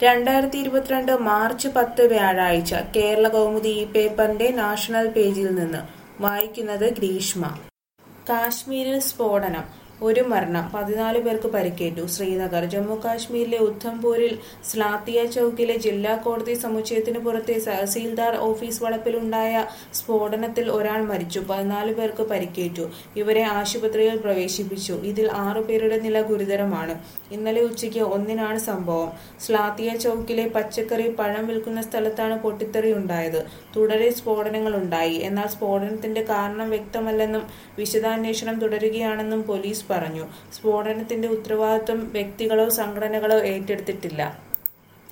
രണ്ടായിരത്തി ഇരുപത്തിരണ്ട് മാർച്ച് പത്ത് വ്യാഴാഴ്ച കേരള കൗമുദി ഈ പേപ്പറിന്റെ നാഷണൽ പേജിൽ നിന്ന് വായിക്കുന്നത് ഗ്രീഷ്മ കാശ്മീരിൽ സ്ഫോടനം ഒരു മരണം പതിനാല് പേർക്ക് പരിക്കേറ്റു ശ്രീനഗർ ജമ്മു കാശ്മീരിലെ ഉദ്ധംപൂരിൽ സ്ലാത്തിയ ചൌക്കിലെ ജില്ലാ കോടതി സമുച്ചയത്തിന് പുറത്തെ തഹസീൽദാർ ഓഫീസ് വളപ്പിലുണ്ടായ സ്ഫോടനത്തിൽ ഒരാൾ മരിച്ചു പതിനാല് പേർക്ക് പരിക്കേറ്റു ഇവരെ ആശുപത്രിയിൽ പ്രവേശിപ്പിച്ചു ഇതിൽ ആറു പേരുടെ നില ഗുരുതരമാണ് ഇന്നലെ ഉച്ചയ്ക്ക് ഒന്നിനാണ് സംഭവം സ്ലാത്തിയ ചൌക്കിലെ പച്ചക്കറി പഴം വിൽക്കുന്ന സ്ഥലത്താണ് പൊട്ടിത്തെറി ഉണ്ടായത് തുടരെ സ്ഫോടനങ്ങൾ ഉണ്ടായി എന്നാൽ സ്ഫോടനത്തിന്റെ കാരണം വ്യക്തമല്ലെന്നും വിശദാന്വേഷണം തുടരുകയാണെന്നും പോലീസ് പറഞ്ഞു സ്ഫോടനത്തിന്റെ ഉത്തരവാദിത്വം വ്യക്തികളോ സംഘടനകളോ ഏറ്റെടുത്തിട്ടില്ല